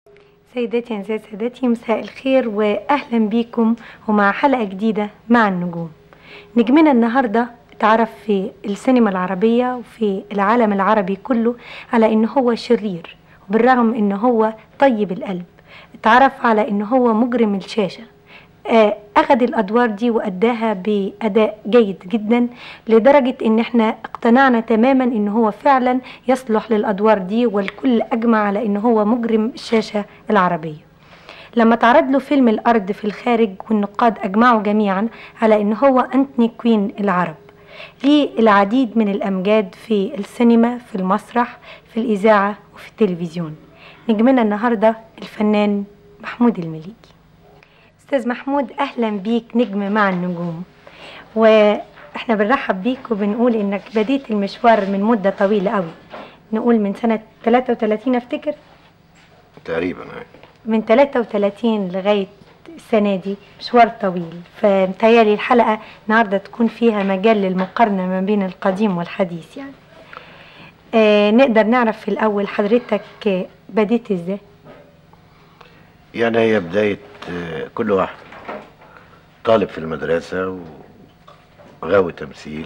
سيداتي أنسات سادتي مساء الخير وأهلا بيكم ومع حلقة جديدة مع النجوم نجمنا النهاردة اتعرف في السينما العربية وفي العالم العربي كله على إن هو شرير وبالرغم إن هو طيب القلب اتعرف على إن هو مجرم الشاشة آه، أخذ الأدوار دي وأداها بأداء جيد جدا لدرجة إن إحنا اقتنعنا تماما إن هو فعلا يصلح للأدوار دي والكل أجمع على إن هو مجرم الشاشة العربية لما تعرض له فيلم الأرض في الخارج والنقاد أجمعوا جميعا على إن هو أنتوني كوين العرب ليه العديد من الأمجاد في السينما في المسرح في الإذاعة وفي التلفزيون نجمنا النهاردة الفنان محمود المليجي استاذ محمود اهلا بيك نجم مع النجوم واحنا بنرحب بيك وبنقول انك بديت المشوار من مده طويله قوي نقول من سنه 33 افتكر تقريبا يعني. من 33 لغايه السنه دي مشوار طويل فمتهيألي الحلقه النهارده تكون فيها مجال للمقارنه ما بين القديم والحديث يعني آه نقدر نعرف في الاول حضرتك بديت ازاي يعني هي بداية آه، كل واحد طالب في المدرسة وغاوي تمثيل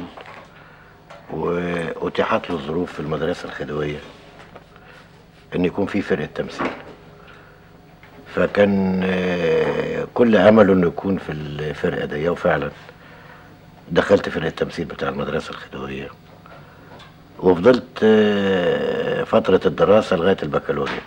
وأتيحت له الظروف في المدرسة الخديوية إن يكون في فرقة تمثيل فكان آه، كل أمله إنه يكون في الفرقة دي وفعلا دخلت فرقة التمثيل بتاع المدرسة الخديوية وفضلت آه، فترة الدراسة لغاية البكالوريا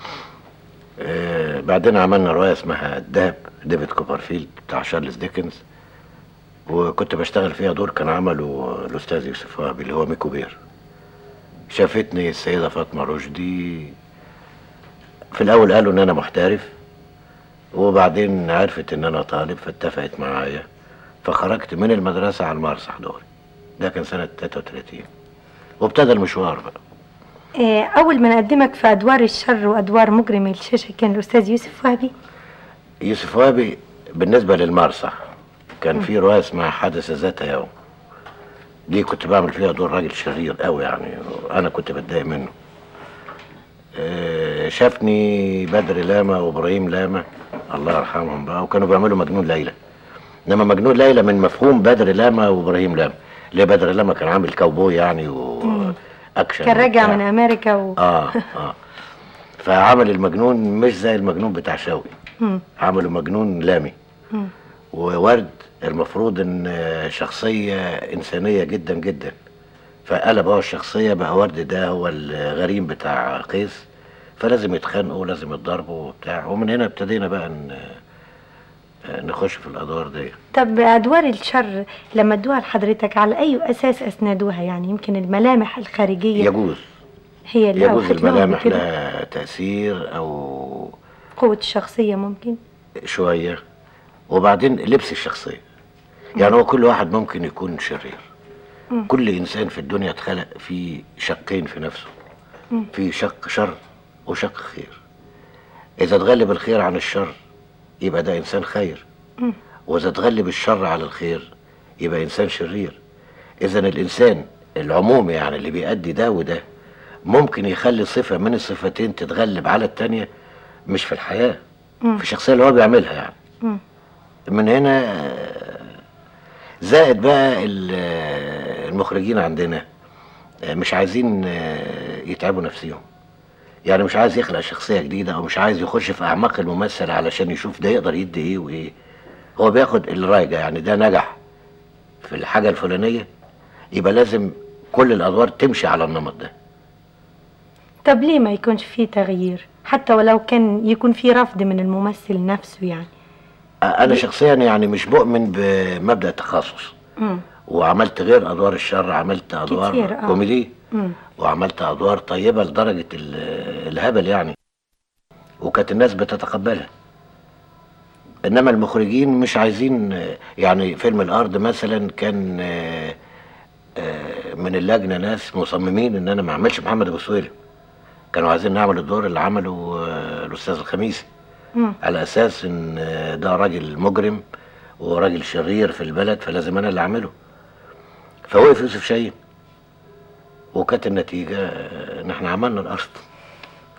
آه، بعدين عملنا رواية اسمها الدهب ديفيد كوبرفيلد بتاع شارلز ديكنز وكنت بشتغل فيها دور كان عمله الأستاذ يوسف وهبي اللي هو ميكو بير شافتني السيدة فاطمة رشدي في الأول قالوا إن أنا محترف وبعدين عرفت إن أنا طالب فاتفقت معايا فخرجت من المدرسة على المسرح دوري ده كان سنة 33 وابتدى المشوار بقى آه، أول ما نقدمك في أدوار الشر وأدوار مجرم الشاشة كان الأستاذ يوسف وهبي يوسف وهبي بالنسبة للمرصح كان في رواية اسمها حدث ذات يوم دي كنت بعمل فيها دور راجل شرير قوي يعني انا كنت بتضايق منه آه، شافني بدر لاما وابراهيم لاما الله يرحمهم بقى وكانوا بيعملوا مجنون ليلى انما مجنون ليلى من مفهوم بدر لاما وابراهيم لاما ليه بدر لاما كان عامل كاوبوي يعني واكشن كان راجع وبتاع. من أمريكا و... اه اه فعمل المجنون مش زي المجنون بتاع شوقي مم. عملوا مجنون لامي مم. وورد المفروض ان شخصية انسانية جدا جدا فقلب هو الشخصية بقى ورد ده هو الغريم بتاع قيس فلازم يتخانقوا ولازم يتضربوا وبتاع ومن هنا ابتدينا بقى ن- نخش في الادوار دي طب أدوار الشر لما ادوها لحضرتك على أي أساس أسندوها يعني يمكن الملامح الخارجية يجوز هي اللي يجوز أوحت لهم الملامح بكده؟ لها تأثير او قوة الشخصية ممكن شوية وبعدين لبس الشخصية يعني هو كل واحد ممكن يكون شرير مم. كل إنسان في الدنيا اتخلق في شقين في نفسه مم. في شق شر وشق خير إذا تغلب الخير عن الشر يبقى ده إنسان خير مم. وإذا تغلب الشر على الخير يبقى إنسان شرير إذا الإنسان العمومي يعني اللي بيأدي ده وده ممكن يخلي صفة من الصفتين تتغلب على التانية مش في الحياة مم. في الشخصية اللي هو بيعملها يعني مم. من هنا آه، زائد بقى ال- آه، المخرجين عندنا آه، مش عايزين آه، يتعبوا نفسهم يعني مش عايز يخلق شخصية جديدة أو مش عايز يخش في أعماق الممثل علشان يشوف ده يقدر يدي إيه وإيه هو بياخد الرايجة يعني ده نجح في الحاجة الفلانية يبقى لازم كل الأدوار تمشي على النمط ده طب ليه ما يكونش فيه تغيير حتى ولو كان يكون فيه رفض من الممثل نفسه يعني آه، أنا شخصيا يعني مش بؤمن بمبدأ التخصص مم. وعملت غير أدوار الشر عملت أدوار كتير، آه. كوميدي مم. وعملت ادوار طيبه لدرجه ال- الهبل يعني وكانت الناس بتتقبلها انما المخرجين مش عايزين يعني فيلم الارض مثلا كان آه، آه، من اللجنه ناس مصممين ان انا ما اعملش محمد ابو سويلم كانوا عايزين نعمل الدور اللي عمله آه، الاستاذ الخميسي مم. على اساس ان آه، ده راجل مجرم وراجل شرير في البلد فلازم انا اللي اعمله فوقف يوسف شاهين وكانت النتيجه آه، ان احنا عملنا الارض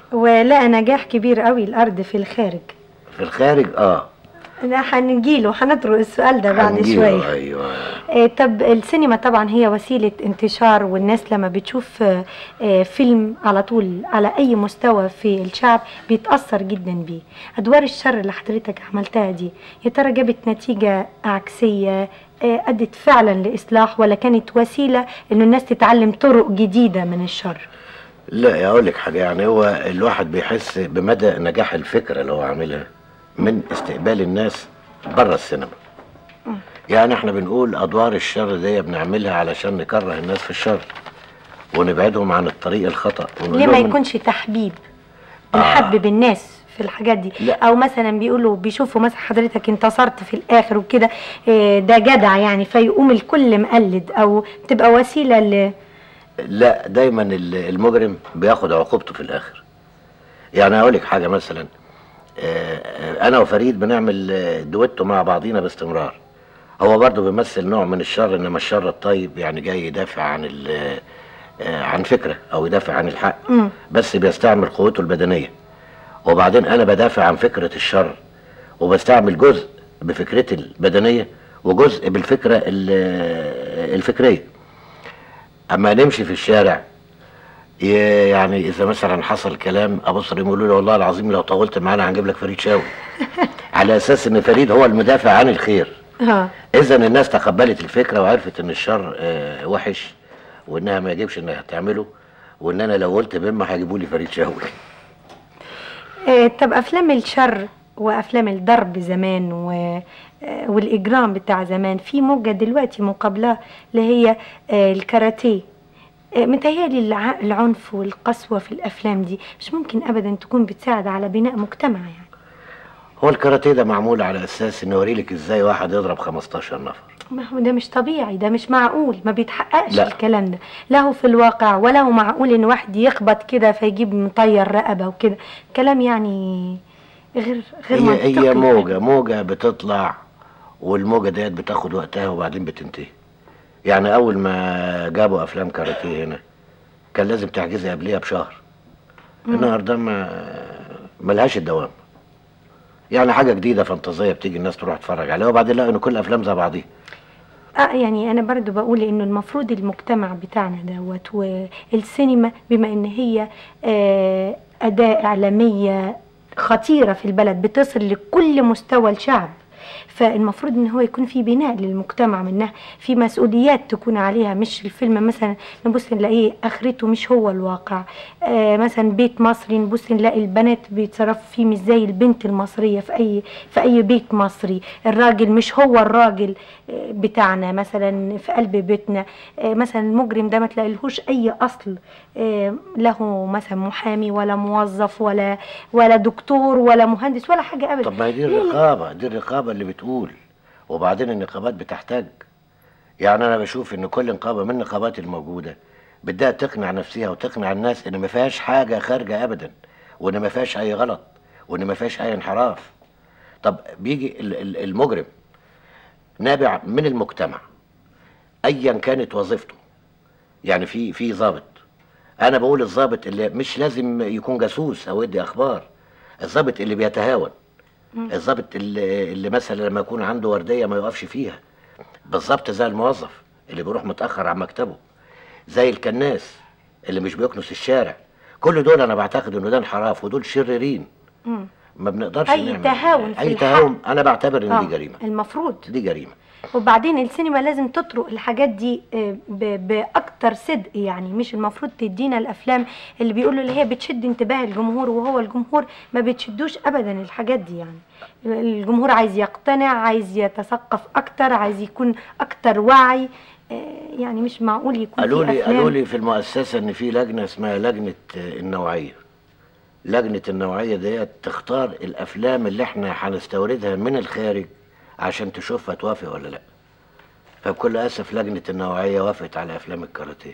ولقى نجاح كبير قوي الارض في الخارج في الخارج اه لا هنجيله هنطرق السؤال ده بعد هنجيله، شويه ايوه آه، طب السينما طبعا هي وسيلة انتشار والناس لما بتشوف آه، آه، فيلم على طول على أي مستوى في الشعب بيتأثر جدا بيه أدوار الشر اللي حضرتك عملتها دي يا ترى جابت نتيجة عكسية آه، أدت فعلا لإصلاح ولا كانت وسيلة إنه الناس تتعلم طرق جديدة من الشر لا اقول لك حاجه يعني هو الواحد بيحس بمدى نجاح الفكره اللي هو عاملها من استقبال الناس بره السينما يعني احنا بنقول ادوار الشر دي بنعملها علشان نكره الناس في الشر ونبعدهم عن الطريق الخطا ونقول ليه ما لهم إن- يكونش تحبيب آه. نحبب الناس في الحاجات دي لا. او مثلا بيقولوا بيشوفوا مثلا حضرتك انتصرت في الاخر وكده آه، ده جدع يعني فيقوم الكل مقلد او تبقى وسيله ل لا دايما ال- المجرم بياخد عقوبته في الاخر يعني اقول لك حاجه مثلا آه، آه، انا وفريد بنعمل آه، دويتو مع بعضينا باستمرار هو برضه بيمثل نوع من الشر انما الشر الطيب يعني جاي يدافع عن ال- آه، عن فكره او يدافع عن الحق مم. بس بيستعمل قوته البدنيه وبعدين انا بدافع عن فكره الشر وبستعمل جزء بفكرتي البدنيه وجزء بالفكره ال- الفكريه اما نمشي في الشارع ي- يعني اذا مثلا حصل كلام ابص لهم يقولوا لي والله العظيم لو طولت معانا هنجيب لك فريد شاوي على اساس ان فريد هو المدافع عن الخير اه اذا الناس تقبلت الفكره وعرفت ان الشر آه، وحش وانها ما يجبش انها تعمله وان انا لو قلت بما هيجيبوا لي فريد شاوي آه، طب افلام الشر وافلام الضرب زمان و آه، والاجرام بتاع زمان في موجه دلوقتي مقابله اللي هي آه، الكاراتيه آه، متهيألي الع- العنف والقسوة في الأفلام دي مش ممكن أبدا تكون بتساعد على بناء مجتمع يعني هو الكاراتيه ده معمول على اساس انه يوريلك ازاي واحد يضرب 15 نفر ما هو ده مش طبيعي ده مش معقول ما بيتحققش لا. الكلام ده لا هو في الواقع ولا هو معقول ان واحد يخبط كده فيجيب مطير رقبه وكده كلام يعني غير غير هي منطقي هي موجه موجه بتطلع والموجه ديت بتاخد وقتها وبعدين بتنتهي يعني اول ما جابوا افلام كاراتيه هنا كان لازم تحجزي قبليها بشهر النهارده ما ملهاش الدوام يعني حاجه جديده فانتازيه بتيجي الناس تروح تتفرج عليها وبعدين لقوا ان كل الافلام زي بعضيها اه يعني انا برضو بقول انه المفروض المجتمع بتاعنا دوت والسينما بما ان هي آه اداة اعلامية خطيرة في البلد بتصل لكل مستوى الشعب فالمفروض ان هو يكون في بناء للمجتمع منها في مسؤوليات تكون عليها مش الفيلم مثلا نبص نلاقيه اخرته مش هو الواقع آه مثلا بيت مصري نبص نلاقي البنات بيتصرفوا فيه مش زي البنت المصريه في اي في اي بيت مصري الراجل مش هو الراجل آه، بتاعنا مثلا في قلب بيتنا آه، مثلا المجرم ده ما تلاقيلهوش اي اصل آه، له مثلا محامي ولا موظف ولا ولا دكتور ولا مهندس ولا حاجه ابدا طب ما هي دي ليه؟ الرقابه دي الرقابه اللي بتقول وبعدين النقابات بتحتاج يعني انا بشوف ان كل نقابه من النقابات الموجوده بدها تقنع نفسها وتقنع الناس ان ما فيهاش حاجه خارجه ابدا وان ما فيهاش اي غلط وان ما فيهاش اي انحراف طب بيجي ال- ال- المجرم نابع من المجتمع ايا كانت وظيفته يعني في في ضابط انا بقول الضابط اللي مش لازم يكون جاسوس او يدي اخبار الضابط اللي بيتهاون الضابط اللي, اللي مثلا لما يكون عنده ورديه ما يقفش فيها بالظبط زي الموظف اللي بيروح متاخر عن مكتبه زي الكناس اللي مش بيكنس الشارع كل دول انا بعتقد انه ده انحراف ودول شريرين مم. ما بنقدرش أي نعمل تهاون في اي الحق. تهاون انا بعتبر ان آه، دي جريمه المفروض دي جريمه وبعدين السينما لازم تطرق الحاجات دي آه، ب- باكتر صدق يعني مش المفروض تدينا الافلام اللي بيقولوا اللي هي بتشد انتباه الجمهور وهو الجمهور ما بتشدوش ابدا الحاجات دي يعني الجمهور عايز يقتنع عايز يتثقف اكتر عايز يكون اكتر وعي آه، يعني مش معقول يكون قالوا في لي افلام قالوا لي في المؤسسه ان في لجنه اسمها لجنه آه، النوعيه لجنه النوعيه ديت تختار الافلام اللي احنا هنستوردها من الخارج عشان تشوفها توافق ولا لا فبكل اسف لجنه النوعيه وافقت على افلام الكاراتيه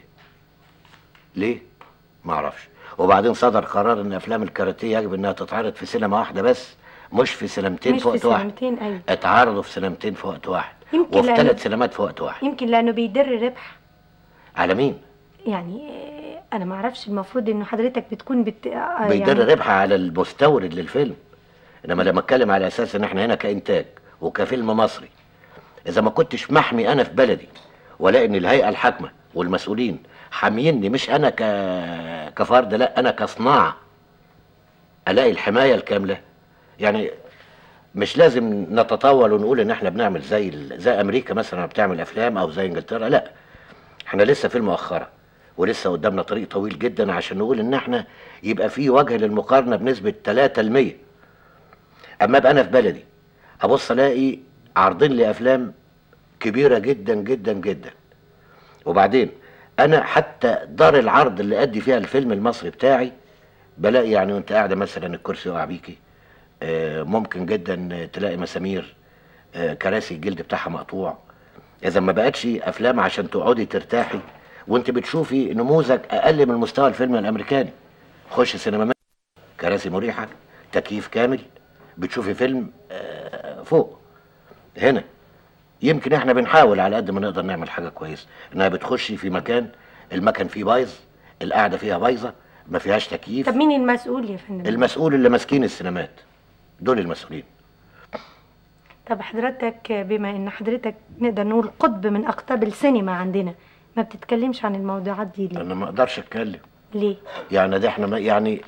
ليه ما اعرفش وبعدين صدر قرار ان افلام الكاراتيه يجب انها تتعرض في سينما واحده بس مش في سينمتين مش في في وقت واحد سينمتين ايوه اتعرضوا في سينمتين في وقت واحد يمكن وفي لأنه- ثلاث سينمات في وقت واحد يمكن لانه بيدر ربح على مين يعني آه، انا ما اعرفش المفروض انه حضرتك بتكون بت... آه، بيدر يعني ربح على المستورد للفيلم انما لما اتكلم على اساس ان احنا هنا كانتاج وكفيلم مصري اذا ما كنتش محمي انا في بلدي ولا ان الهيئه الحاكمه والمسؤولين حاميني مش انا ك... كفرد لا انا كصناعه الاقي الحمايه الكامله يعني مش لازم نتطاول ونقول ان احنا بنعمل زي ال- زي امريكا مثلا بتعمل افلام او زي انجلترا لا احنا لسه في المؤخره ولسه قدامنا طريق طويل جدا عشان نقول ان احنا يبقى في وجه للمقارنه بنسبه 3% اما ابقى انا في بلدي ابص الاقي عارضين لي افلام كبيره جدا جدا جدا وبعدين انا حتى دار العرض اللي ادي فيها الفيلم المصري بتاعي بلاقي يعني وانت قاعده مثلا الكرسي يقع بيكي آه، ممكن جدا تلاقي مسامير آه، كراسي الجلد بتاعها مقطوع اذا ما بقتش افلام عشان تقعدي ترتاحي وانت بتشوفي نموذج اقل من مستوى الفيلم الامريكاني خش سينما كراسي مريحه تكييف كامل بتشوفي فيلم آه، فوق هنا يمكن احنا بنحاول على قد ما نقدر نعمل حاجه كويسه انها بتخشي في مكان المكان فيه بايظ القعده فيها بايظه ما فيهاش تكييف طب مين المسؤول يا فندم المسؤول اللي ماسكين السينمات دول المسؤولين طب حضرتك بما ان حضرتك نقدر نقول قطب من اقطاب السينما عندنا ما بتتكلمش عن الموضوعات دي ليه انا ما اقدرش اتكلم ليه يعني ده احنا ما- يعني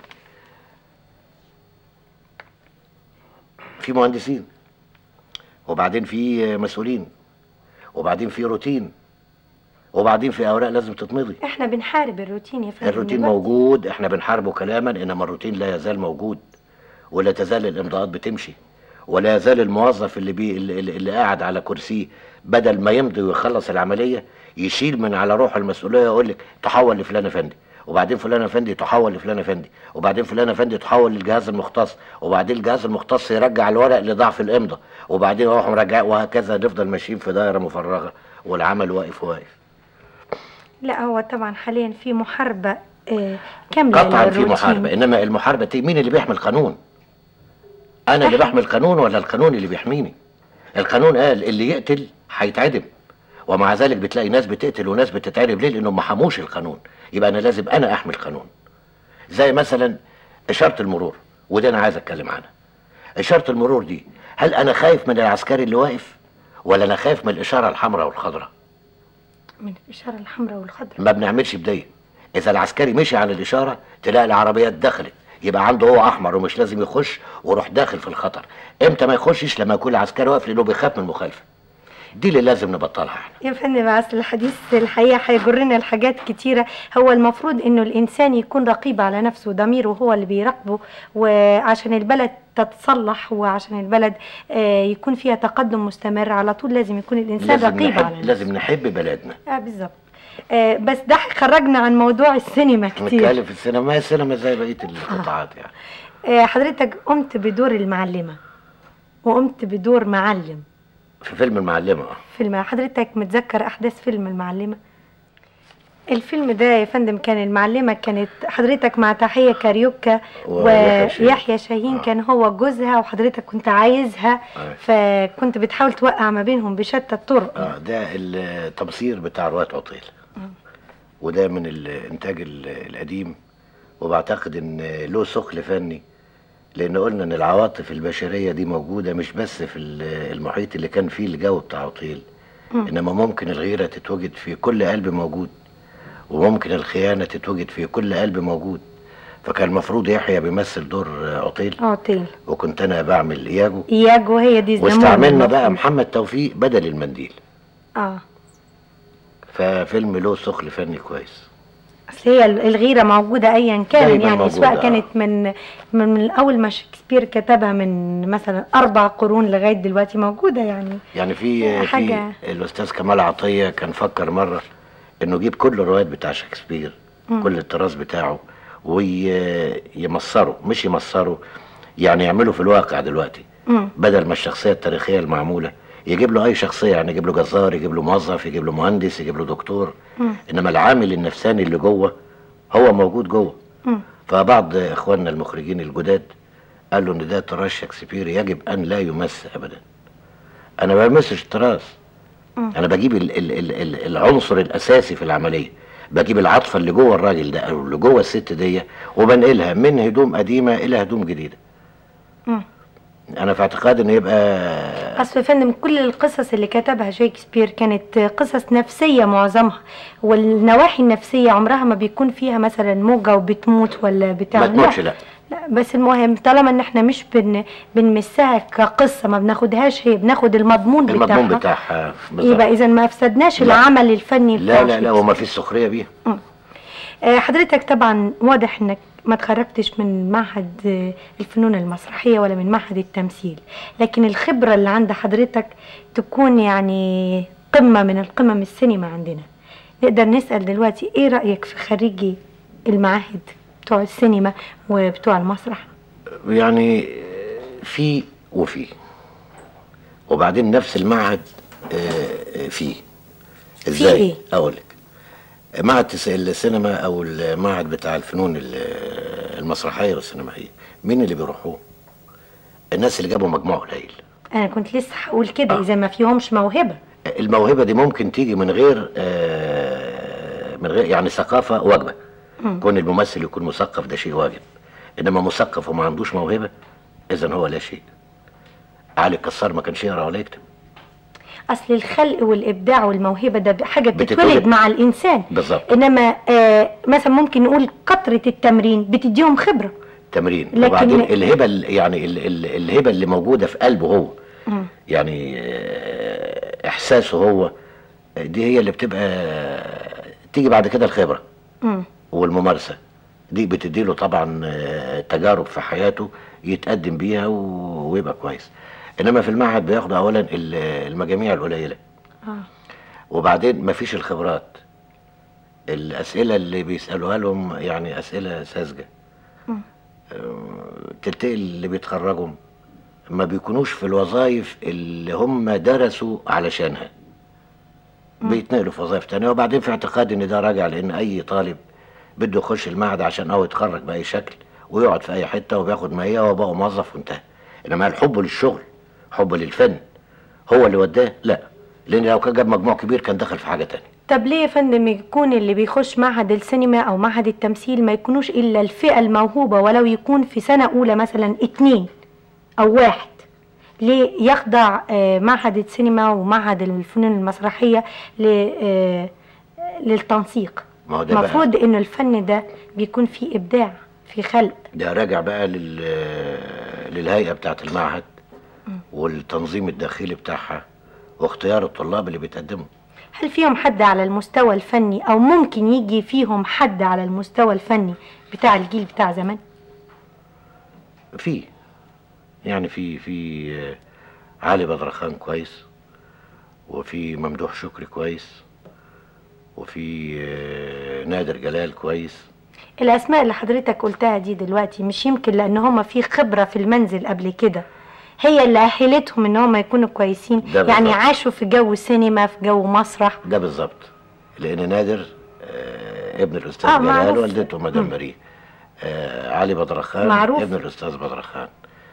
في مهندسين وبعدين في مسؤولين وبعدين في روتين وبعدين في اوراق لازم تتمضي احنا بنحارب الروتين يا فندم الروتين دلوقتي. موجود احنا بنحاربه كلاما انما الروتين لا يزال موجود ولا تزال الامضاءات بتمشي ولا يزال الموظف اللي بي اللي, اللي اللي قاعد على كرسيه بدل ما يمضي ويخلص العمليه يشيل من على روحه المسؤوليه يقول لك تحول لفلان افندي وبعدين فلان افندي تحول لفلان افندي وبعدين فلان افندي تحول للجهاز المختص وبعدين الجهاز المختص يرجع الورق لضعف الامضه وبعدين يروح مراجع وهكذا نفضل ماشيين في دائره مفرغه والعمل واقف واقف لا هو طبعا حاليا في محاربه آه، كامله قطعا في للروتين. محاربه انما المحاربه دي مين اللي بيحمي القانون انا اللي إحنا. بحمي القانون ولا القانون اللي بيحميني القانون قال اللي يقتل هيتعدم ومع ذلك بتلاقي ناس بتقتل وناس بتتعدم ليه لانهم ما حموش القانون يبقى انا لازم انا احمي القانون زي مثلا اشاره المرور ودي انا عايز اتكلم عنها اشاره المرور دي هل انا خايف من العسكري اللي واقف ولا انا خايف من الاشاره الحمراء والخضراء من الاشاره الحمراء والخضراء ما بنعملش بدايه اذا العسكري مشي على الاشاره تلاقي العربيات دخلت يبقى عنده هو احمر ومش لازم يخش ويروح داخل في الخطر امتى ما يخشش لما يكون العسكري واقف لانه بيخاف من المخالفه دي اللي لازم نبطلها احنا يا فندم اصل الحديث الحقيقه هيجرنا لحاجات كتيره هو المفروض انه الانسان يكون رقيب على نفسه ضميره هو اللي بيراقبه وعشان البلد تتصلح وعشان البلد آه، يكون فيها تقدم مستمر على طول لازم يكون الانسان لازم رقيب على نحب نفسه لازم نحب بلدنا اه بالظبط آه، بس ده خرجنا عن موضوع السينما كتير نتكلم في السينما هي السينما زي بقيه القطاعات يعني آه، حضرتك قمت بدور المعلمه وقمت بدور معلم في فيلم المعلمه فيلم حضرتك متذكر احداث فيلم المعلمه الفيلم ده يا فندم كان المعلمه كانت حضرتك مع تحيه كاريوكا ويحيى شاهين. ويحيى شاهين آه. كان هو جوزها وحضرتك كنت عايزها أيوة. فكنت بتحاول توقع ما بينهم بشتى الطرق اه ده التبصير بتاع روايه عطيل وده من الانتاج ال- القديم وبعتقد ان له ثقل فني لان قلنا ان العواطف البشريه دي موجوده مش بس في ال- المحيط اللي كان فيه الجو بتاع عطيل انما ممكن الغيره تتوجد في كل قلب موجود وممكن الخيانه تتوجد في كل قلب موجود فكان المفروض يحيى بيمثل دور عطيل عطيل وكنت انا بعمل اياجو اياجو هي دي زمون واستعملنا المفروض. بقى محمد توفيق بدل المنديل اه ففيلم له ثقل فني كويس اصل هي الغيره موجوده ايا كان دايماً يعني موجودة، سواء آه. كانت من من من اول ما شكسبير كتبها من مثلا اربع قرون لغايه دلوقتي موجوده يعني يعني في حاجة- في الاستاذ كمال عطيه كان فكر مره انه يجيب كل الروايات بتاع شكسبير كل التراث بتاعه ويمصره مش يمصره يعني يعمله في الواقع دلوقتي مم. بدل ما الشخصيه التاريخيه المعموله يجيب له اي شخصيه يعني يجيب له جزار يجيب له موظف يجيب له مهندس يجيب له دكتور انما العامل النفساني اللي جوه هو موجود جوه مم. فبعض اخواننا المخرجين الجداد قالوا ان ده تراث شكسبيري يجب ان لا يمس ابدا انا ما بمسش التراث انا بجيب ال ال ال ال العنصر الاساسي في العمليه بجيب العاطفه اللي جوه الراجل ده او اللي جوه الست دي وبنقلها من هدوم قديمه الى هدوم جديده مم. انا في اعتقاد ان يبقى اصل يا فندم كل القصص اللي كتبها شكسبير كانت قصص نفسيه معظمها والنواحي النفسيه عمرها ما بيكون فيها مثلا موجه وبتموت ولا بتاع ما تموتش لا لا بس المهم طالما ان احنا مش بن بنمسها كقصه ما بناخدهاش هي بناخد المضمون بتاعها المضمون بتاعها بالظبط. يبقى اذا ما افسدناش لا. العمل الفني بتاع لا لا لا شكسبير. وما فيش سخريه بيها آه، حضرتك طبعا واضح انك ما تخرجتش من معهد آه، الفنون المسرحية ولا من معهد التمثيل لكن الخبرة اللي عند حضرتك تكون يعني قمة من القمم السينما عندنا نقدر نسأل دلوقتي ايه رأيك في خريجي المعاهد بتوع السينما وبتوع المسرح يعني في وفي وبعدين نفس المعهد آه، آه، فيه ازاي إيه؟ اقول لك معهد تس- السينما او المعهد بتاع الفنون ال- المسرحيه والسينمائيه مين اللي بيروحوه الناس اللي جابوا مجموع قليل انا كنت لسه هقول كده آه. اذا ما فيهمش موهبة الموهبه دي ممكن تيجي من غير آه، من غير يعني ثقافه واجبه كون الممثل يكون مثقف ده شيء واجب انما مثقف وما عندوش موهبه اذا هو لا شيء علي الكسار ما كانش يقرا ولا يكتب اصل الخلق والابداع والموهبه ده حاجه بتتولد. بتتولد مع الانسان بالظبط. انما آه مثلا ممكن نقول كثره التمرين بتديهم خبره تمرين لكن- وبعدين الهبه ال- يعني ال- ال- الهبه اللي موجوده في قلبه هو يعني آه، احساسه هو آه، دي هي اللي بتبقى تيجي بعد كده الخبره مم. والممارسه دي بتديله طبعا آه، تجارب في حياته يتقدم بيها و- ويبقى كويس انما في المعهد بياخدوا اولا ال- المجاميع القليله آه. وبعدين مفيش الخبرات الاسئله اللي بيسالوها لهم يعني اسئله ساذجه آه، تلتقي اللي بيتخرجوا ما بيكونوش في الوظائف اللي هم درسوا علشانها بيتنقلوا في وظائف تانية وبعدين في اعتقادي ان ده راجع لان اي طالب بده يخش المعهد عشان هو يتخرج باي شكل ويقعد في اي حته وبياخد مية وبقى موظف وانتهى انما الحب للشغل حب للفن هو اللي وداه لا لان لو كان جاب مجموع كبير كان دخل في حاجه تانية طب ليه يا فندم يكون اللي بيخش معهد السينما او معهد التمثيل ما يكونوش الا الفئه الموهوبه ولو يكون في سنه اولى مثلا اتنين او واحد ليه يخضع آه، معهد السينما ومعهد الفنون المسرحيه ل- آه، للتنسيق ما هو ده بقى- المفروض ان الفن ده بيكون فيه ابداع في خلق ده راجع بقى لل للهيئه بتاعت المعهد والتنظيم الداخلي بتاعها واختيار الطلاب اللي بيتقدموا هل فيهم حد على المستوى الفني او ممكن يجي فيهم حد على المستوى الفني بتاع الجيل بتاع زمان في يعني في في آه، علي بدرخان كويس وفي ممدوح شكري كويس وفي آه، نادر جلال كويس الاسماء اللي حضرتك قلتها دي دلوقتي مش يمكن لان هما في خبره في المنزل قبل كده هي اللي اهلتهم ان هما يكونوا كويسين ده يعني بالظبط. عاشوا في جو سينما في جو مسرح ده بالظبط لان نادر آه، ابن الاستاذ آه، جلال معروف. والدته مدام ماريه آه، علي بدرخان معروف. ابن الاستاذ بدرخان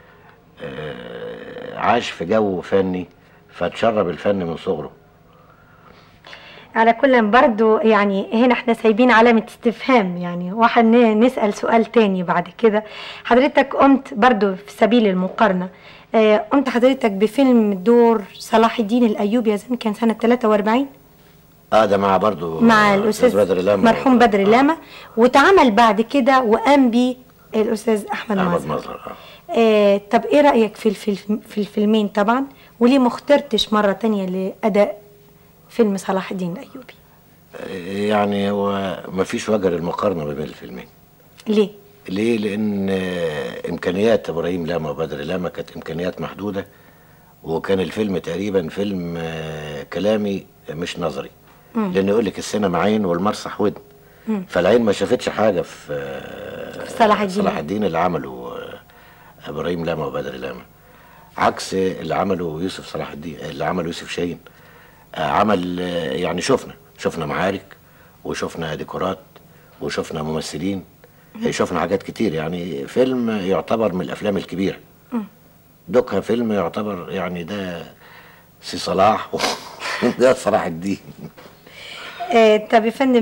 آه، عاش في جو فني فتشرب الفن من صغره على كل برضو يعني هنا احنا سايبين علامة استفهام يعني واحد ن- نسأل سؤال تاني بعد كده حضرتك قمت برضو في سبيل المقارنة آه، قمت حضرتك بفيلم دور صلاح الدين الأيوبي أظن كان سنة 43 اه ده مع برضو مع آه، الأستاذ بدر لامة مرحوم بدر آه، لاما واتعمل بعد كده وقام بيه الأستاذ أحمد احمد مظهر مظهر آه. آه طب ايه رأيك في الفيلم في الفيلمين طبعا وليه ما اخترتش مرة تانية لأداء فيلم صلاح الدين الأيوبي يعني هو ما فيش وجه للمقارنه ما بين الفيلمين ليه؟ ليه لان آه، امكانيات ابراهيم لاما وبدر لاما كانت امكانيات محدوده وكان الفيلم تقريبا فيلم آه، كلامي مش نظري لان يقول لك السينما عين والمسرح ودن فالعين ما شافتش حاجه في آه، في صلاح الدين. صلاح الدين اللي عمله آه، ابراهيم لاما وبدر لاما عكس اللي عمله يوسف صلاح الدين اللي عمله يوسف شاهين آه، عمل آه، يعني شفنا شفنا معارك وشفنا ديكورات وشفنا ممثلين شفنا حاجات كتير يعني فيلم يعتبر من الافلام الكبيره دوكها فيلم يعتبر يعني ده سي صلاح ده صلاح الدين آه طب يا فندم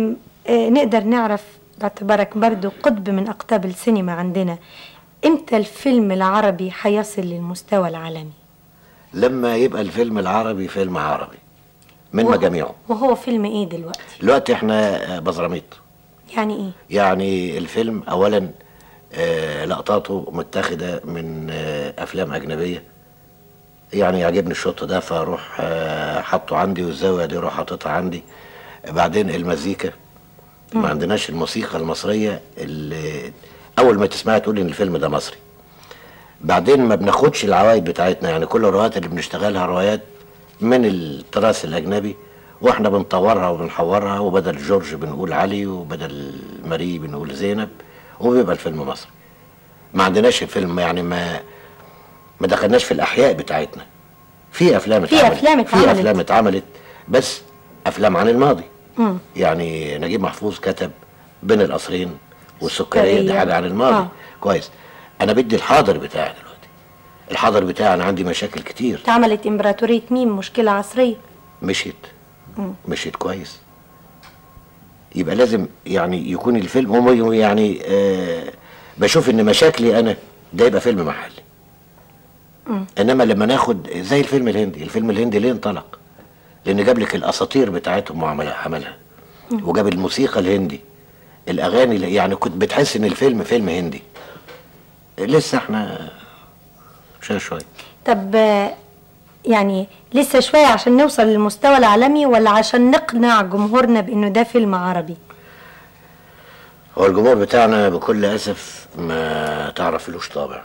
آه نقدر نعرف باعتبارك برضو قطب من أقطاب السينما عندنا إمتى الفيلم العربي حيصل للمستوى العالمي لما يبقى الفيلم العربي فيلم عربي من و- مجاميعه وهو فيلم إيه دلوقتي دلوقتي احنا آه، بزراميط يعني إيه يعني الفيلم اولا آه، لقطاته متاخده من آه، افلام اجنبيه يعني يعجبني الشوط ده فاروح آه، حاطه عندي والزاويه دي اروح حاططها عندي بعدين المزيكا ما عندناش الموسيقى المصريه اللي اول ما تسمعها تقول ان الفيلم ده مصري بعدين ما بناخدش العوايد بتاعتنا يعني كل الروايات اللي بنشتغلها روايات من التراث الاجنبي واحنا بنطورها وبنحورها وبدل جورج بنقول علي وبدل ماري بنقول زينب وبيبقى الفيلم مصري ما عندناش الفيلم يعني ما ما دخلناش في الاحياء بتاعتنا في افلام في اتعملت أفلام في اتعملت. افلام اتعملت بس افلام عن الماضي مم. يعني نجيب محفوظ كتب بين القصرين والسكريه دي السكرية. حاجه عن الماضي آه. كويس انا بدي الحاضر بتاعي دلوقتي الحاضر بتاعي انا عندي مشاكل كتير اتعملت إمبراطورية ميم مشكلة عصرية مشيت مشيت كويس يبقى لازم يعني يكون الفيلم هو يعني آه بشوف ان مشاكلي انا ده يبقى فيلم محلي انما لما ناخد زي الفيلم الهندي الفيلم الهندي ليه انطلق لان جاب لك الاساطير بتاعتهم وعملها عملها وجاب الموسيقى الهندي الاغاني اللي- يعني كنت بتحس ان الفيلم فيلم هندي لسه احنا شويه شويه طب آه، يعني لسه شوية عشان نوصل للمستوى العالمي ولا عشان نقنع جمهورنا بأنه ده فيلم عربي هو الجمهور بتاعنا بكل اسف ما تعرفلوش طابع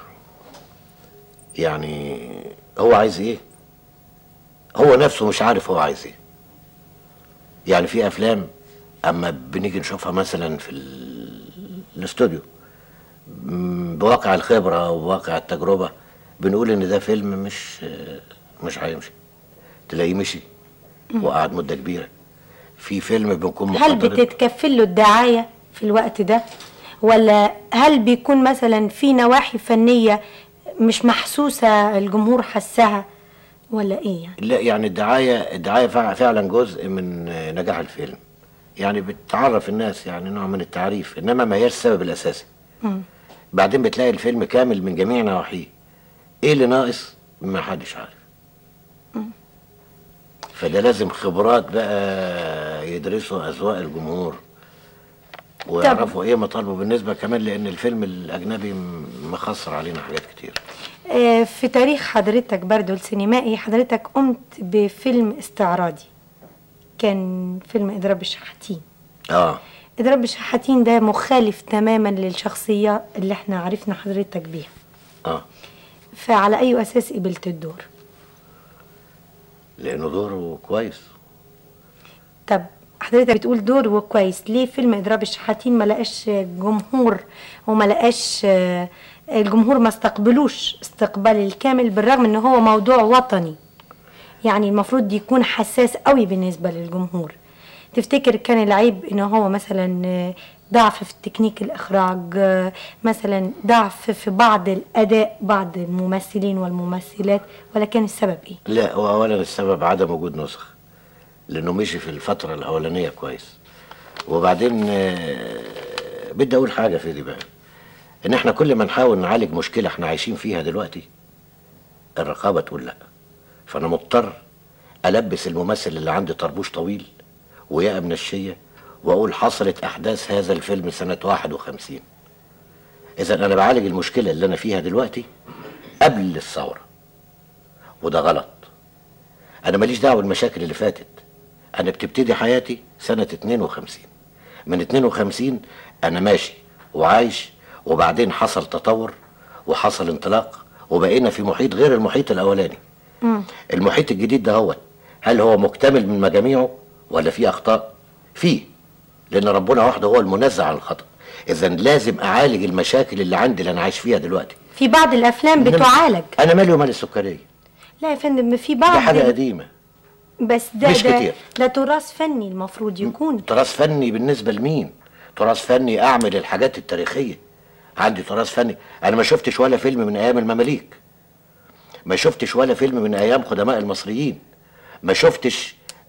يعني هو عايز ايه هو نفسه مش عارف هو عايز ايه يعني في افلام اما بنيجي نشوفها مثلا في ال- الاستوديو م- بواقع الخبره وبواقع التجربه بنقول ان ده فيلم مش مش هيمشي تلاقيه مشي وقعد مده كبيره في فيلم بنكون هل مخاطرين- بتتكفل له الدعاية في الوقت ده ولا هل بيكون مثلا في نواحي فنية مش محسوسة الجمهور حسها ولا ايه يعني لا يعني الدعاية الدعاية فع- فعلا جزء من نجاح الفيلم يعني بتعرف الناس يعني نوع من التعريف انما ما هيش السبب الاساسي مم. بعدين بتلاقي الفيلم كامل من جميع نواحيه ايه اللي ناقص ما حدش عارف فده لازم خبرات بقى يدرسوا اذواق الجمهور ويعرفوا ايه مطالبه بالنسبه كمان لان الفيلم الاجنبي م- مخسر علينا حاجات كتير آه، في تاريخ حضرتك برضو السينمائي حضرتك قمت بفيلم استعراضي كان فيلم إضراب الشحاتين اه إضراب الشحاتين ده مخالف تماما للشخصية اللي احنا عرفنا حضرتك بيها اه فعلى أي أساس قبلت الدور لانه دوره كويس طب حضرتك بتقول دور وكويس ليه فيلم إضراب الشحاتين ما لقاش جمهور وما لقاش آه، الجمهور ما استقبلوش استقبال الكامل بالرغم ان هو موضوع وطني يعني المفروض يكون حساس قوي بالنسبة للجمهور تفتكر كان العيب ان هو مثلا آه، ضعف في تكنيك الاخراج آه، مثلا ضعف في بعض الاداء بعض الممثلين والممثلات ولا كان السبب ايه لا هو اولا السبب عدم وجود نسخ لانه مشي في الفتره الاولانيه كويس وبعدين آه، بدي اقول حاجه في دي بقى ان احنا كل ما نحاول نعالج مشكله احنا عايشين فيها دلوقتي الرقابه تقول لا فانا مضطر البس الممثل اللي عنده طربوش طويل وياقه منشيه واقول حصلت احداث هذا الفيلم سنه 51 اذا انا بعالج المشكله اللي انا فيها دلوقتي قبل الثوره وده غلط انا ماليش دعوه بالمشاكل اللي فاتت انا بتبتدي حياتي سنه 52 من 52 انا ماشي وعايش وبعدين حصل تطور وحصل انطلاق وبقينا في محيط غير المحيط الاولاني المحيط الجديد ده هو هل هو مكتمل من مجاميعه ولا فيه اخطاء فيه لان ربنا وحده هو المنزه عن الخطا اذا لازم اعالج المشاكل اللي عندي اللي انا عايش فيها دلوقتي في بعض الافلام إنما بتعالج انا مالي ومال السكريه لا يا فندم في دي بعض حاجه قديمه بس ده مش ده, كتير. ده تراث فني المفروض يكون تراث فني بالنسبه لمين تراث فني اعمل الحاجات التاريخيه عندي تراث فني انا ما شفتش ولا فيلم من ايام المماليك ما شفتش ولا فيلم من ايام قدماء المصريين ما شفتش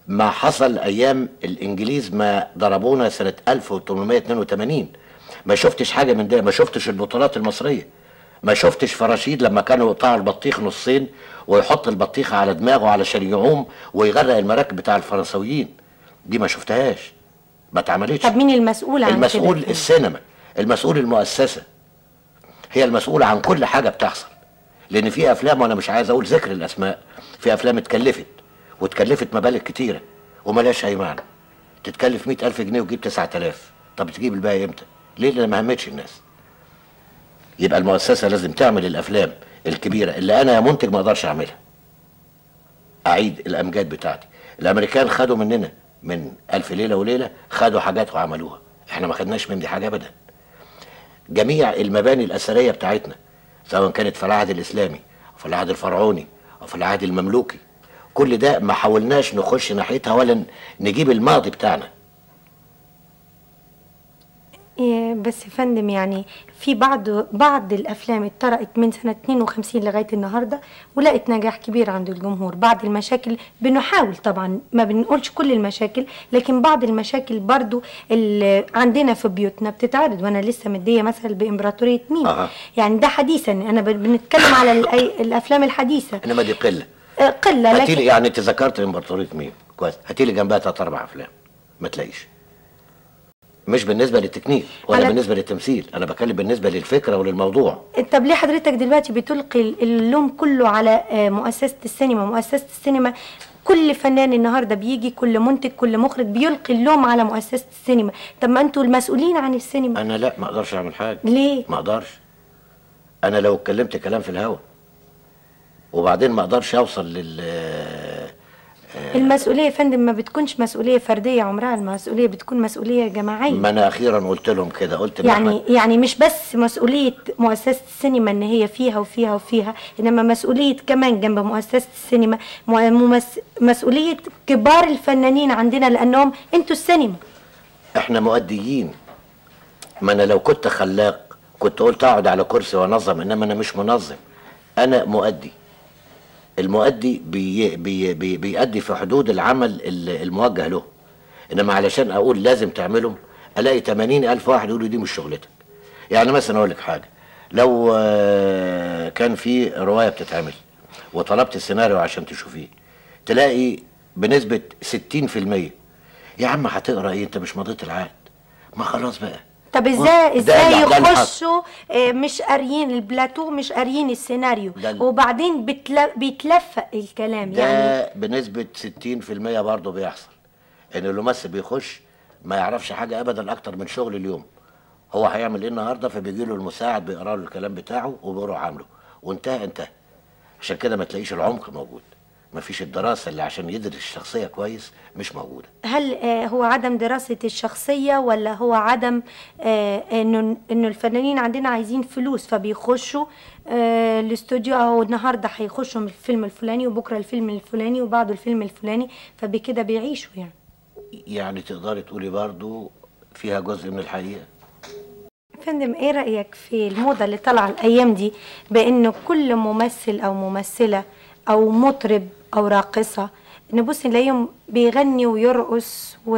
ما حصل ايام الانجليز ما ضربونا سنه 1882 ما شفتش حاجه من ده ما شفتش البطولات المصريه ما شفتش فراشيد لما كانوا يقطعوا البطيخ نصين ويحط البطيخه على دماغه علشان يعوم ويغرق المراكب بتاع الفرنسويين دي ما شفتهاش ما اتعملتش طب مين المسؤول عن المسؤول كده السينما المسؤول المؤسسه هي المسؤوله عن كل حاجه بتحصل لان في افلام وانا مش عايز اقول ذكر الاسماء في افلام اتكلفت واتكلفت مبالغ كتيره وملهاش اي معنى تتكلف مئة ألف جنيه وتجيب تسعة آلاف طب تجيب الباقي امتى ليه لان ما همتش الناس يبقى المؤسسه لازم تعمل الافلام الكبيره اللي انا منتج ما اقدرش اعملها اعيد الامجاد بتاعتي الامريكان خدوا مننا من الف ليله وليله خدوا حاجات وعملوها احنا ما خدناش من دي حاجه ابدا جميع المباني الاثريه بتاعتنا سواء كانت في العهد الاسلامي او في العهد الفرعوني او في العهد المملوكي كل ده ما حاولناش نخش ناحيتها ولا ن- نجيب الماضي بتاعنا إيه بس يا فندم يعني في بعض بعض الافلام اتطرقت من سنه 52 لغايه النهارده ولقت نجاح كبير عند الجمهور بعض المشاكل بنحاول طبعا ما بنقولش كل المشاكل لكن بعض المشاكل برضو اللي عندنا في بيوتنا بتتعرض وانا لسه مديه مثل بامبراطوريه مين أها. يعني ده حديثا انا ب- بنتكلم على الأي- الافلام الحديثه انما دي قله آه، قله هاتي لي لكن يعني انت ذكرت امبراطوريه مين كويس هاتي لي جنبها ثلاث اربع افلام ما تلاقيش مش بالنسبه للتكنيك ولا على- بالنسبه للتمثيل انا بتكلم بالنسبه للفكره وللموضوع طب ليه حضرتك دلوقتي بتلقي اللوم كله على آه، مؤسسة السينما مؤسسة السينما كل فنان النهارده بيجي كل منتج كل مخرج بيلقي اللوم على مؤسسة السينما طب ما انتوا المسؤولين عن السينما انا لا ما اقدرش اعمل حاجه ليه ما اقدرش انا لو اتكلمت كلام في الهوا وبعدين ما اقدرش اوصل لل المسؤولية يا فندم ما بتكونش مسؤولية فردية عمرها المسؤولية بتكون مسؤولية جماعية ما انا اخيرا قلت لهم كده قلت إن يعني يعني مش بس مسؤولية مؤسسة السينما ان هي فيها وفيها وفيها انما مسؤولية كمان جنب مؤسسة السينما مو- ممس- مسؤولية كبار الفنانين عندنا لانهم انتوا السينما احنا مؤديين ما انا لو كنت خلاق كنت قلت اقعد على كرسي وانظم انما انا مش منظم انا مؤدي المؤدي بي بي بي بيأدي في حدود العمل ال- الموجه له انما علشان اقول لازم تعملهم الاقي 80 الف واحد يقولوا دي مش شغلتك يعني مثلا اقول لك حاجه لو آه، كان في روايه بتتعمل وطلبت السيناريو عشان تشوفيه تلاقي بنسبه 60% يا عم هتقرا ايه انت مش مضيت العقد ما خلاص بقى طب ده ازاي ازاي اللي- ده اللي حصل. يخشوا آه، مش قاريين البلاتو مش قاريين السيناريو ده اللي- وبعدين بتل... بيتلفق الكلام ده يعني بنسبة 60% برضه بيحصل ان الممثل بيخش ما يعرفش حاجة ابدا اكتر من شغل اليوم هو هيعمل ايه النهارده فبيجي له المساعد بيقرا له الكلام بتاعه وبيروح عامله وانتهى انتهى عشان كده ما تلاقيش العمق موجود ما فيش الدراسة اللي عشان يدرس الشخصية كويس مش موجودة هل آه، هو عدم دراسة الشخصية ولا هو عدم آه، انه انه الفنانين عندنا عايزين فلوس فبيخشوا آه، الاستوديو اهو النهارده هيخشوا من الفيلم الفلاني وبكره الفيلم الفلاني وبعده الفيلم الفلاني فبكده بيعيشوا يعني يعني تقدري تقولي برضه فيها جزء من الحقيقة فندم ايه رأيك في الموضة اللي طالعة الايام دي بانه كل ممثل او ممثلة او مطرب او راقصة نبص نلاقيهم بيغني ويرقص و...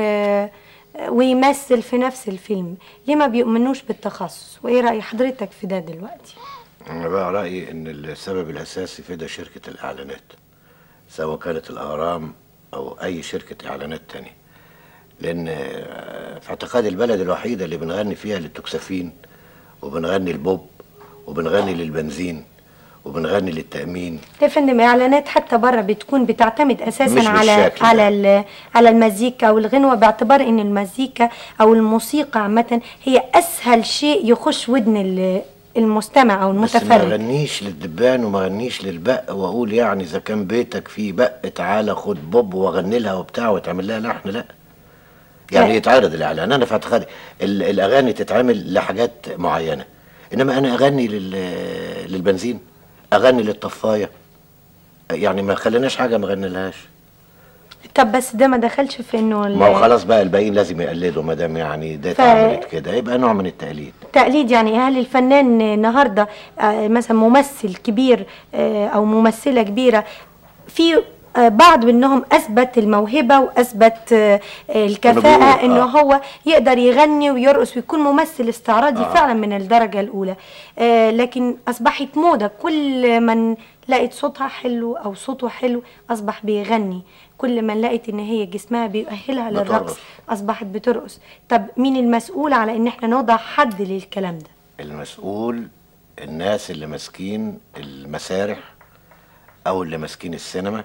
ويمثل في نفس الفيلم ليه ما بيؤمنوش بالتخصص وايه رأي حضرتك في ده دلوقتي أنا بقى رأيي إن السبب الأساسي في ده شركة الإعلانات سواء كانت الأهرام أو أي شركة إعلانات تانية لأن آه، في اعتقادي البلد الوحيدة اللي بنغني فيها للتوكسفين وبنغني البوب وبنغني للبنزين وبنغني للتأمين يا فندم اعلانات حتى بره بتكون بتعتمد اساسا مش على بالشكل ده. على ال- على المزيكا والغنوه باعتبار ان المزيكا او الموسيقى عامه هي اسهل شيء يخش ودن ال- المستمع او بس ما المتفرج غنيش للدبان وما غنيش للبق واقول يعني اذا كان بيتك فيه بق تعالى خد بوب واغني لها وبتاع وتعمل لها لحن لا يعني لا. يتعرض الاعلان انا في اعتقادي ال- الاغاني تتعمل لحاجات معينه انما انا اغني لل- للبنزين اغني للطفايه يعني ما خليناش حاجه ما غنيلهاش طب بس ده ما دخلش في انه ال- ما هو خلاص بقى الباقيين لازم يقلدوا ما دام يعني ده ف- اتعملت كده يبقى نوع من التقليد تقليد يعني هل الفنان النهارده آه، مثلا ممثل كبير آه، او ممثله كبيره في آه، بعض منهم اثبت الموهبه واثبت آه، الكفاءه النبوة، انه آه. هو يقدر يغني ويرقص ويكون ممثل استعراضي آه. فعلا من الدرجه الاولى آه، لكن اصبحت موضه كل من لقيت صوتها حلو او صوته حلو اصبح بيغني كل من لقيت ان هي جسمها بيؤهلها للرقص بترقص. اصبحت بترقص طب مين المسؤول على ان احنا نوضع حد للكلام ده المسؤول الناس اللي ماسكين المسارح او اللي ماسكين السينما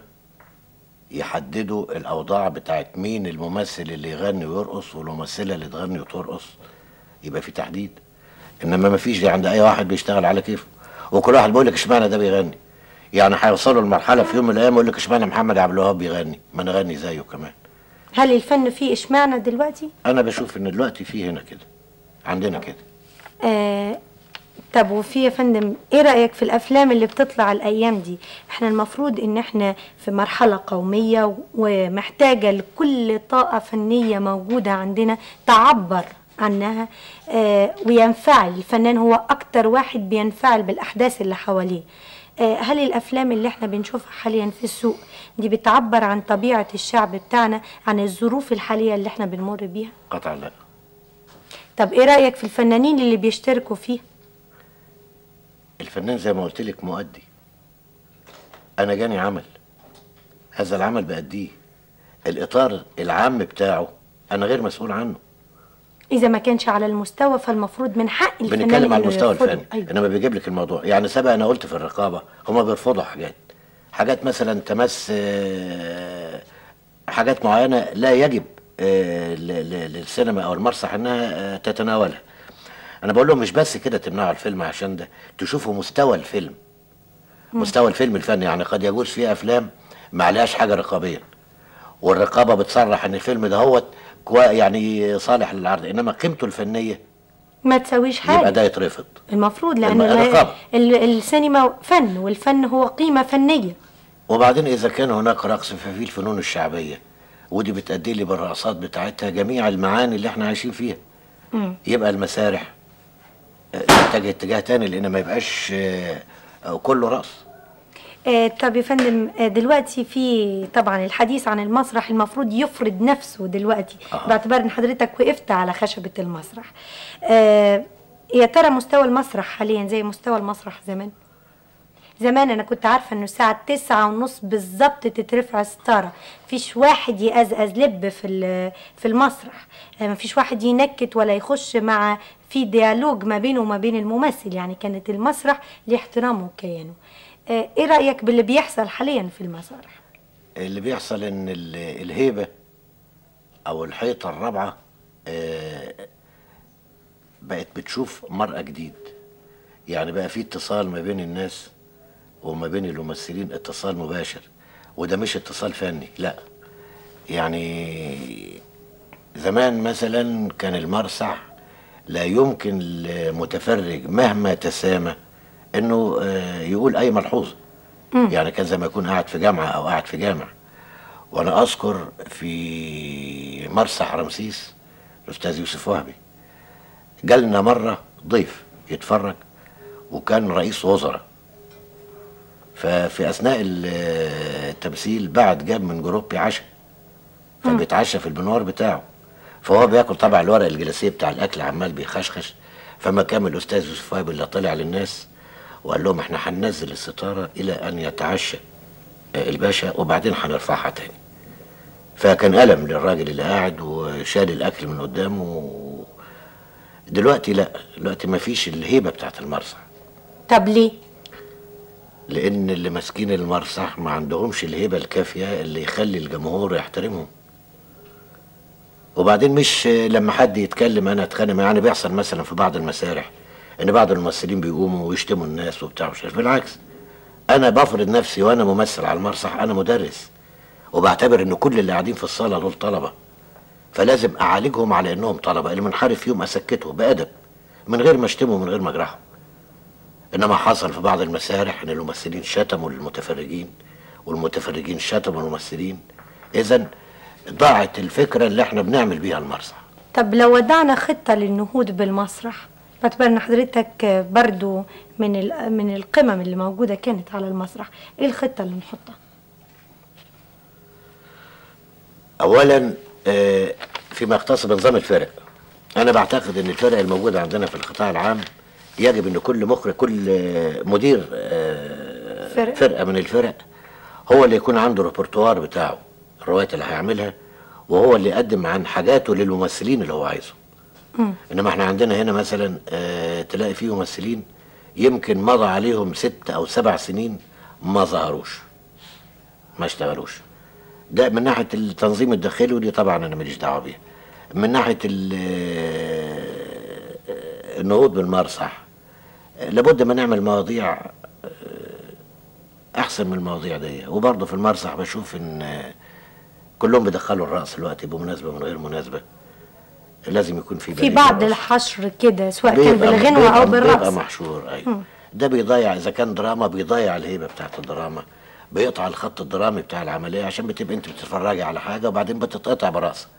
يحددوا الاوضاع بتاعت مين الممثل اللي يغني ويرقص والممثله اللي تغني وترقص يبقى في تحديد انما ما فيش دي عند اي واحد بيشتغل على كيفه وكل واحد بيقول لك اشمعنى ده بيغني يعني هيوصلوا لمرحله في يوم من الايام يقول لك اشمعنى محمد عبد الوهاب بيغني ما انا اغني زيه كمان هل الفن فيه اشمعنى دلوقتي انا بشوف ان دلوقتي في هنا كده عندنا كده آه طب وفي يا فندم ايه رأيك في الافلام اللي بتطلع الايام دي احنا المفروض ان احنا في مرحلة قومية و- ومحتاجة لكل طاقة فنية موجودة عندنا تعبر عنها آه وينفعل الفنان هو اكتر واحد بينفعل بالاحداث اللي حواليه آه هل الافلام اللي احنا بنشوفها حاليا في السوق دي بتعبر عن طبيعة الشعب بتاعنا عن الظروف الحالية اللي احنا بنمر بيها قطعا لا طب ايه رأيك في الفنانين اللي بيشتركوا فيه الفنان زي ما قلت لك مؤدي انا جاني عمل هذا العمل بأديه الاطار العام بتاعه انا غير مسؤول عنه إذا ما كانش على المستوى فالمفروض من حق الفنان بنتكلم على إنه المستوى يرفضه. الفني أيوة. انما بيجيب لك الموضوع يعني سبق انا قلت في الرقابه هما بيرفضوا حاجات حاجات مثلا تمس آه، حاجات معينه لا يجب آه، ل- ل- للسينما او المسرح انها آه، تتناولها انا بقول لهم مش بس كده تمنعوا الفيلم عشان ده تشوفوا مستوى الفيلم مستوى الفيلم الفني يعني قد يجوز فيه افلام ما عليهاش حاجه رقابيا والرقابه بتصرح ان الفيلم ده هو يعني صالح للعرض انما قيمته الفنيه ما تسويش يبقى حاجة ده يترفض المفروض لأن الم- ال- الرقابة. ال- السينما فن والفن هو قيمة فنية وبعدين اذا كان هناك رقص ففي الفنون الشعبيه ودي بتأدي لي بالرقصات بتاعتها جميع المعاني اللي احنا عايشين فيها مم. يبقى المسارح آه، تتجه اتجاه تاني لان ما يبقاش آه، آه، كله رقص آه طب يا فندم آه دلوقتي في طبعا الحديث عن المسرح المفروض يفرض نفسه دلوقتي آه. باعتبار ان حضرتك وقفت على خشبة المسرح آه يا ترى مستوى المسرح حاليا زي مستوى المسرح زمان زمان انا كنت عارفه انه الساعه تسعة ونص بالظبط تترفع ستاره مفيش واحد يقزقز لب في ال- في المسرح آه، مفيش واحد ينكت ولا يخش مع في ديالوج ما بينه وما بين الممثل يعني كانت المسرح ليه احترامه وكيانه آه، ايه رايك باللي بيحصل حاليا في المسارح اللي بيحصل ان ال- الهيبه او الحيطه الرابعه آه، بقت بتشوف مرأة جديد يعني بقى في اتصال ما بين الناس وما بين الممثلين اتصال مباشر وده مش اتصال فني لا يعني زمان مثلا كان المرسح لا يمكن لمتفرج مهما تسامى انه آه، يقول اي ملحوظه يعني كان زي ما يكون قاعد في جامعه او قاعد في جامع وانا اذكر في مرسح رمسيس الاستاذ يوسف وهبي جالنا مره ضيف يتفرج وكان رئيس وزراء ففي اثناء ال- التمثيل بعد جاب من جروبي عشاء فبيتعشى في البنوار بتاعه فهو بياكل طبعا الورق الجلاسيه بتاع الاكل عمال بيخشخش فما كان الاستاذ يوسف وهبي اللي طلع للناس وقال لهم احنا هننزل الستاره الى ان يتعشى آه، الباشا وبعدين هنرفعها تاني فكان ألم للراجل اللي قاعد وشال الأكل من قدامه و... دلوقتي لا دلوقتي ما فيش الهيبة بتاعت المرسح طب ليه لأن اللي ماسكين المرسح ما عندهمش الهيبة الكافية اللي يخلي الجمهور يحترمهم وبعدين مش لما حد يتكلم أنا أتخانق معاه. يعني بيحصل مثلا في بعض المسارح إن بعض الممثلين بيقوموا ويشتموا الناس وبتاع مش عارف بالعكس أنا بفرض نفسي وأنا ممثل على المرسح أنا مدرس وبعتبر إن كل اللي قاعدين في الصالة دول طلبة فلازم أعالجهم على إنهم طلبة اللي منحرف فيهم أسكته بأدب من غير ما أشتمه ومن غير ما أجرحه انما حصل في بعض المسارح ان الممثلين شتموا المتفرجين والمتفرجين شتموا الممثلين اذا ضاعت الفكره اللي احنا بنعمل بيها المسرح طب لو وضعنا خطة للنهوض بالمسرح باعتبار ان حضرتك برضو من ال- من القمم اللي موجودة كانت على المسرح ايه الخطة اللي نحطها اولا آه، فيما يختص بنظام الفرق انا بعتقد ان الفرق الموجوده عندنا في القطاع العام يجب ان كل مخرج كل آه، مدير آه، فرق. فرقه من الفرق هو اللي يكون عنده الريperتوار بتاعه الروايات اللي هيعملها وهو اللي يقدم عن حاجاته للممثلين اللي هو عايزه انما احنا عندنا هنا مثلا آه، تلاقي فيه ممثلين يمكن مضى عليهم ست او سبع سنين ما ظهروش ما اشتغلوش ده من ناحيه التنظيم الداخلي ودي طبعا انا ماليش دعوه بيها من ناحيه ال- آه، النهوض بالمرصح آه، لابد ما نعمل مواضيع آه، احسن من المواضيع دي وبرضه في المرصح بشوف ان آه، كلهم بيدخلوا الرقص دلوقتي بمناسبه من غير مناسبه لازم يكون في في بريد بعض رقص. الحشر كده سواء كان بيبقى- بالغنوة بيبقى- أو بيبقى بالرقص محشور ايوه ده بيضيع اذا كان دراما بيضيع الهيبه بتاعت الدراما بيقطع الخط الدرامي بتاع العمليه عشان بتبقى انت بتتفرجي على حاجه وبعدين بتتقطع براسها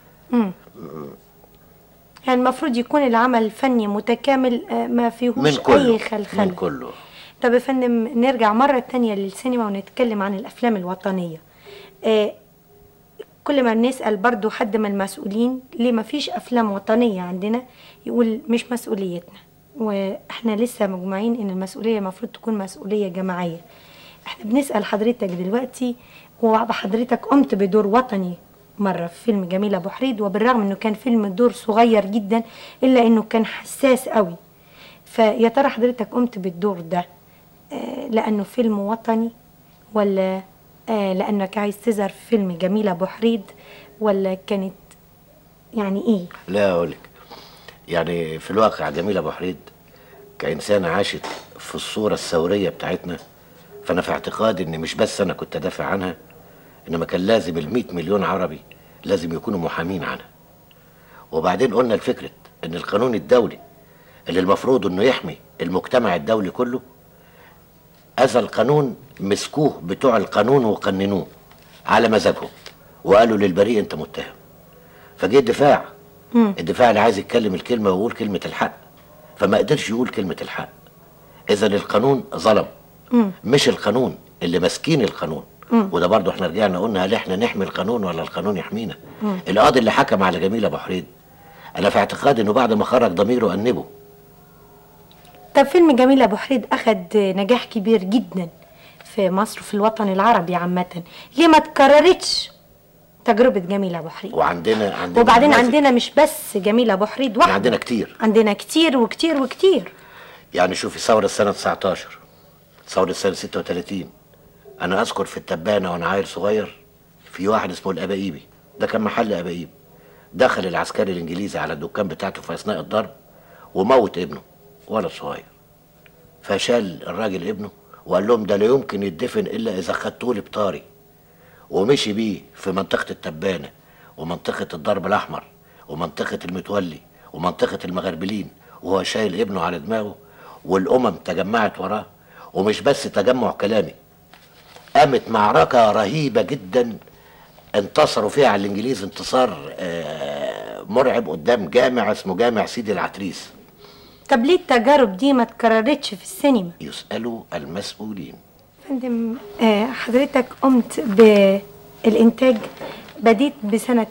يعني المفروض يكون العمل الفني متكامل آه، ما من فيهوش كله أي خلخلة من كله طب يا فندم نرجع مرة تانية للسينما ونتكلم عن الأفلام الوطنية آه كل ما بنسأل برضو حد من المسؤولين ليه ما فيش أفلام وطنية عندنا يقول مش مسؤوليتنا وإحنا لسه مجمعين إن المسؤولية المفروض تكون مسؤولية جماعية إحنا بنسأل حضرتك دلوقتي وحضرتك قمت بدور وطني مرة في فيلم جميل أبو حريد وبالرغم إنه كان فيلم دور صغير جدا إلا إنه كان حساس قوي فيا ترى حضرتك قمت بالدور ده آه، لأنه فيلم وطني ولا آه، لأنك عايز تظهر في فيلم جميل أبو حريد ولا كانت يعني إيه؟ لا اقول لك يعني في الواقع جميل ابو حريد كانسانه عاشت في الصوره الثوريه بتاعتنا فانا في اعتقادي ان مش بس انا كنت ادافع عنها انما كان لازم ال مليون عربي لازم يكونوا محامين عنها وبعدين قلنا الفكرة ان القانون الدولي اللي المفروض انه يحمي المجتمع الدولي كله هذا القانون مسكوه بتوع القانون وقننوه على مزاجهم وقالوا للبريء انت متهم فجه الدفاع الدفاع اللي عايز يتكلم الكلمة ويقول كلمة الحق فما قدرش يقول كلمة الحق اذا القانون ظلم مش القانون اللي ماسكين القانون وده برضه احنا رجعنا قلنا هل احنا نحمي القانون ولا القانون يحمينا القاضي اللي حكم على جميل ابو حريد انا في اعتقادي انه بعد ما خرج ضميره انبه طب فيلم جميل أبو حريد أخد نجاح كبير جدا في مصر وفي الوطن العربي عامة ليه ما تكررتش تجربة جميل أبو حريد وعندنا عندنا وبعدين نماذج. عندنا مش بس جميل أبو حريد احنا واحد عندنا كتير عندنا كتير وكتير وكتير يعني شوفي ثورة سنة 19 ثورة سنة 36 أنا أذكر في التبانة وأنا عيل صغير في واحد اسمه الأبايبي ده كان محل أبايب دخل العسكري الإنجليزي على الدكان بتاعته في أثناء الضرب وموت ابنه ولد صغير فشال الراجل ابنه وقال لهم ده لا يمكن يدفن إلا إذا خدتوه لي بطاري ومشي بيه في منطقة التبانة ومنطقة الضرب الأحمر ومنطقة المتولي ومنطقة المغربلين وهو شايل ابنه على دماغه والأمم تجمعت وراه ومش بس تجمع كلامي قامت معركة رهيبة جدا انتصروا فيها على الإنجليز انتصار آه، مرعب قدام جامع اسمه جامع سيدي العتريس طب ليه التجارب دي ما تكررتش في السينما يسألوا المسؤولين فندم آه، حضرتك قمت بالإنتاج بديت بسنة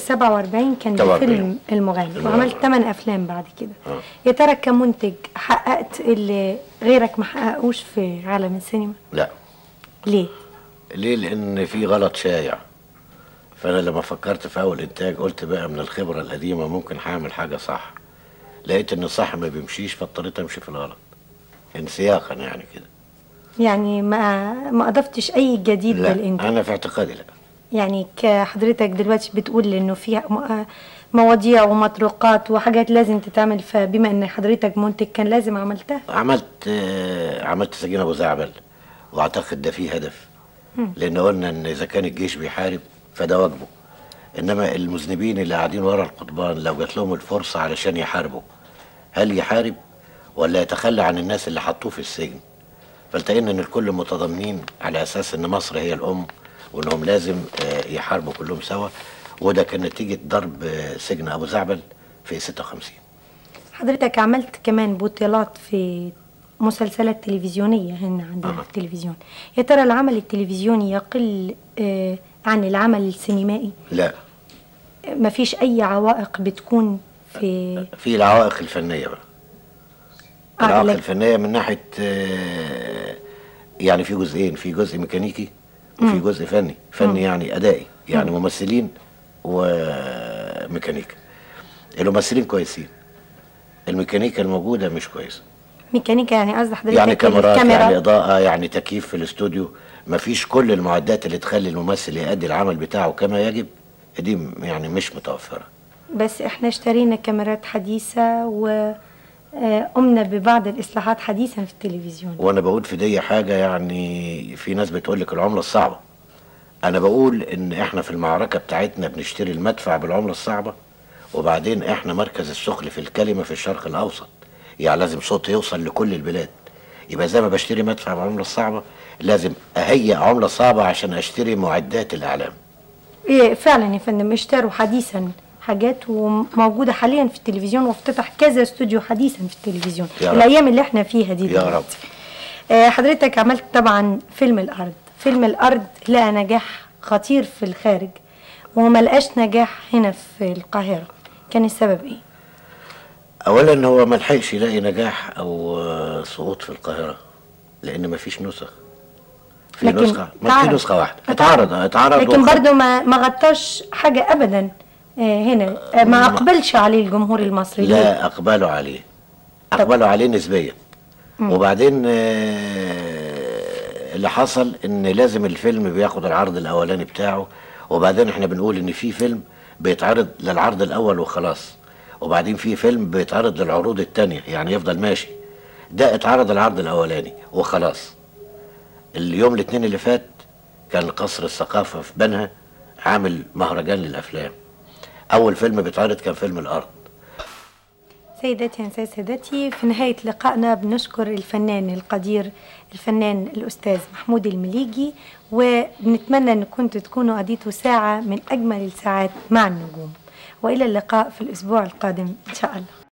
47 كان 47. بفيلم المغامر المغامر. وعملت 8 أفلام بعد كده آه. يا ترى كمنتج حققت اللي غيرك ما حققوش في عالم السينما لا ليه؟ ليه لان في غلط شايع فانا لما فكرت في اول انتاج قلت بقى من الخبره القديمه ممكن هعمل حاجه صح لقيت ان الصح ما بيمشيش فاضطريت امشي في الغلط انسياقا يعني كده يعني ما ما أضفتش أي جديد لا بالإنتاج انا في اعتقادي لا يعني كحضرتك دلوقتي بتقول انه في م- مواضيع ومطروقات وحاجات لازم تتعمل فبما ان حضرتك منتج كان لازم عملتها عملت آه، عملت سجين ابو زعبل واعتقد ده فيه هدف لان قلنا ان اذا كان الجيش بيحارب فده واجبه انما المذنبين اللي قاعدين ورا القضبان لو جات لهم الفرصه علشان يحاربوا هل يحارب ولا يتخلى عن الناس اللي حطوه في السجن فالتقينا ان الكل متضامنين على اساس ان مصر هي الام وانهم لازم آه، يحاربوا كلهم سوا وده كان نتيجه ضرب آه، سجن ابو زعبل في 56 حضرتك عملت كمان بطولات في مسلسلات تلفزيونية هنا عندنا آه. في التلفزيون يا ترى العمل التلفزيوني يقل آه عن العمل السينمائي لا مفيش أي عوائق بتكون في في العوائق الفنيه بقى آه، العوائق لك- الفنيه من ناحيه آه، يعني في جزئين في جزء ميكانيكي وفي جزء فني فني يعني ادائي يعني ممثلين وميكانيكا الممثلين كويسين الميكانيكا الموجوده مش كويسه ميكانيكا يعني قصد حضرتك يعني كاميرات الكاميرا يعني اضاءه يعني تكييف في الاستوديو مفيش كل المعدات اللي تخلي الممثل يؤدي العمل بتاعه كما يجب دي م- يعني مش متوفره بس احنا اشترينا كاميرات حديثة وقمنا ببعض الإصلاحات حديثا في التلفزيون وانا بقول في دي حاجه يعني في ناس بتقول لك العمله الصعبه انا بقول ان احنا في المعركه بتاعتنا بنشتري المدفع بالعمله الصعبه وبعدين احنا مركز الثقل في الكلمه في الشرق الاوسط يعني لازم صوت يوصل لكل البلاد يبقى زي ما بشتري مدفع بالعمله الصعبه لازم اهيئ عمله صعبه عشان اشتري معدات الاعلام إيه فعلا يا فندم اشتروا حديثا حاجات وموجودة حاليا في التلفزيون وافتتح كذا استوديو حديثا في التلفزيون يا رب. الأيام اللي احنا فيها دي يا دلوقتي. رب. آه، حضرتك عملت طبعا فيلم الأرض فيلم الأرض لقى نجاح خطير في الخارج وما لقاش نجاح هنا في القاهرة كان السبب ايه؟ اولا هو ما لحقش يلاقي نجاح او آه، سقوط في القاهره لان ما فيش نسخ في لكن نسخه ما اتعرض. في نسخه واحده اتعرض اتعرض لكن وخد- برضو ما ما غطاش حاجة أبدا آه، هنا آه، ما أقبلش عليه الجمهور المصري ليه؟ لا اقبلوا عليه اقبلوا عليه نسبيا وبعدين آه، اللي حصل ان لازم الفيلم بياخد العرض الاولاني بتاعه وبعدين احنا بنقول ان في فيلم بيتعرض للعرض الاول وخلاص وبعدين في فيلم بيتعرض للعروض التانية يعني يفضل ماشي ده اتعرض العرض الاولاني وخلاص اليوم الاثنين اللي فات كان قصر الثقافة في بنها عامل مهرجان للافلام اول فيلم بيتعرض كان فيلم الارض سيداتي أنساء سادتي في نهاية لقائنا بنشكر الفنان القدير الفنان الأستاذ محمود المليجي وبنتمنى أن كنتوا تكونوا قضيتوا ساعة من أجمل الساعات مع النجوم وإلى اللقاء في الأسبوع القادم إن شاء الله